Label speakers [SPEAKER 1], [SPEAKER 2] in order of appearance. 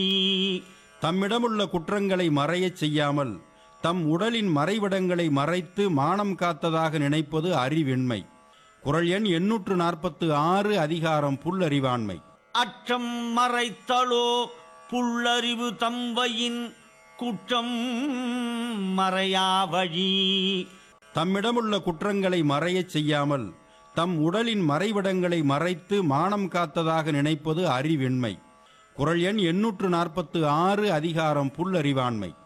[SPEAKER 1] தம்மிடமுள்ள குற்றங்களை மறையச் செய்யாமல் தம் உடலின் மறைவிடங்களை மறைத்து மானம் காத்ததாக நினைப்பது அறிவின்மை குரல் எண் எண்ணூற்று நாற்பத்து ஆறு அதிகாரம் புல்லறிவாண்மை
[SPEAKER 2] அற்றம் மறைத்தலோ புல்லறிவு தம்பையின் குற்றம் மறையா வழி
[SPEAKER 1] தம்மிடமுள்ள குற்றங்களை மறையச் செய்யாமல் தம் உடலின் மறைவிடங்களை மறைத்து மானம் காத்ததாக நினைப்பது அறிவின்மை குரல் எண் எண்ணூற்று நாற்பத்து ஆறு அதிகாரம் புல்லறிவாண்மை